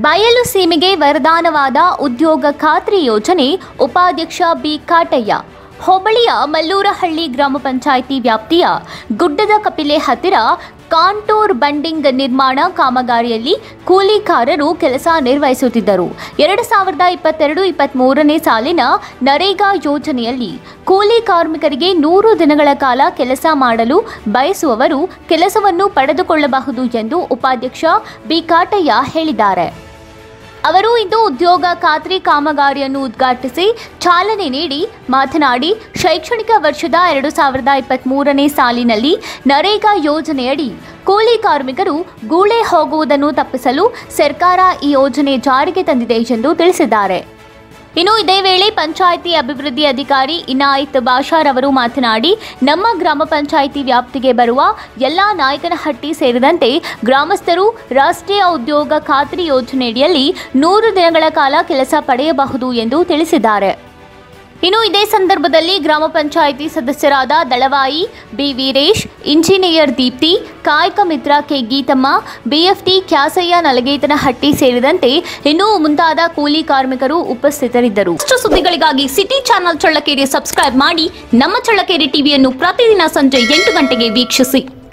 ಬಯಲು ಸೀಮೆಗೆ ವರದಾನವಾದ ಉದ್ಯೋಗ ಖಾತ್ರಿ ಯೋಜನೆ ಉಪಾಧ್ಯಕ್ಷ ಬಿ ಕಾಟಯ್ಯ ಹೋಬಳಿಯ ಮಲ್ಲೂರಹಳ್ಳಿ ಗ್ರಾಮ ಪಂಚಾಯಿತಿ ವ್ಯಾಪ್ತಿಯ ಗುಡ್ಡದ ಕಪಿಲೆ ಹತ್ತಿರ ಕಾಂಟೋರ್ ಬಂಡಿಂಗ್ ನಿರ್ಮಾಣ ಕಾಮಗಾರಿಯಲ್ಲಿ ಕೂಲಿಕಾರರು ಕೆಲಸ ನಿರ್ವಹಿಸುತ್ತಿದ್ದರು ಎರಡು ಸಾವಿರದ ಇಪ್ಪತ್ತೆರಡು ಇಪ್ಪತ್ತ್ಮೂರನೇ ಸಾಲಿನ ನರೇಗಾ ಯೋಜನೆಯಲ್ಲಿ ಕೂಲಿ ಕಾರ್ಮಿಕರಿಗೆ ನೂರು ದಿನಗಳ ಕಾಲ ಕೆಲಸ ಮಾಡಲು ಬಯಸುವವರು ಕೆಲಸವನ್ನು ಪಡೆದುಕೊಳ್ಳಬಹುದು ಎಂದು ಉಪಾಧ್ಯಕ್ಷ ಬಿ ಕಾಟಯ್ಯ ಹೇಳಿದ್ದಾರೆ ಅವರು ಇಂದು ಉದ್ಯೋಗ ಖಾತ್ರಿ ಕಾಮಗಾರಿಯನ್ನು ಉದ್ಘಾಟಿಸಿ ಚಾಲನೆ ನೀಡಿ ಮಾತನಾಡಿ ಶೈಕ್ಷಣಿಕ ವರ್ಷದ ಎರಡು ಸಾವಿರದ ಇಪ್ಪತ್ತ್ಮೂರನೇ ಸಾಲಿನಲ್ಲಿ ನರೇಗಾ ಯೋಜನೆಯಡಿ ಕೂಲಿ ಕಾರ್ಮಿಕರು ಗೂಳೆ ಹೋಗುವುದನ್ನು ತಪ್ಪಿಸಲು ಸರ್ಕಾರ ಈ ಯೋಜನೆ ಜಾರಿಗೆ ತಂದಿದೆ ಎಂದು ತಿಳಿಸಿದ್ದಾರೆ ಇನ್ನು ಇದೇ ವೇಳೆ ಪಂಚಾಯಿತಿ ಅಭಿವೃದ್ಧಿ ಅಧಿಕಾರಿ ಇನಾಯತ್ ಬಾಷಾರ್ ಅವರು ಮಾತನಾಡಿ ನಮ್ಮ ಗ್ರಾಮ ಪಂಚಾಯಿತಿ ವ್ಯಾಪ್ತಿಗೆ ಬರುವ ಎಲ್ಲ ನಾಯಕನಹಟ್ಟಿ ಸೇರಿದಂತೆ ಗ್ರಾಮಸ್ಥರು ರಾಷ್ಟ್ರೀಯ ಉದ್ಯೋಗ ಖಾತ್ರಿ ಯೋಜನೆಯಡಿಯಲ್ಲಿ ನೂರು ದಿನಗಳ ಕಾಲ ಕೆಲಸ ಪಡೆಯಬಹುದು ಎಂದು ತಿಳಿಸಿದ್ದಾರೆ ಇನ್ನು ಇದೇ ಸಂದರ್ಭದಲ್ಲಿ ಗ್ರಾಮ ಪಂಚಾಯಿತಿ ಸದಸ್ಯರಾದ ದಳವಾಯಿ ಬಿ ವೀರೇಶ್ ಇಂಜಿನಿಯರ್ ದೀಪ್ತಿ ಕಾಯಕ ಮಿತ್ರ ಕೆ ಗೀತಮ್ಮ ಬಿಎಫ್ಟಿ ಕ್ಯಾಸಯ್ಯ ನಲಗೇತನಹಟ್ಟಿ ಸೇರಿದಂತೆ ಇನ್ನೂ ಮುಂತಾದ ಕೂಲಿ ಕಾರ್ಮಿಕರು ಉಪಸ್ಥಿತರಿದ್ದರು ಇಷ್ಟು ಸುದ್ದಿಗಳಿಗಾಗಿ ಸಿಟಿ ಚಾನೆಲ್ ಚಳ್ಳಕೆರೆ ಸಬ್ಸ್ಕ್ರೈಬ್ ಮಾಡಿ ನಮ್ಮ ಚಳ್ಳಕೆರೆ ಟಿವಿಯನ್ನು ಪ್ರತಿದಿನ ಸಂಜೆ ಎಂಟು ಗಂಟೆಗೆ ವೀಕ್ಷಿಸಿ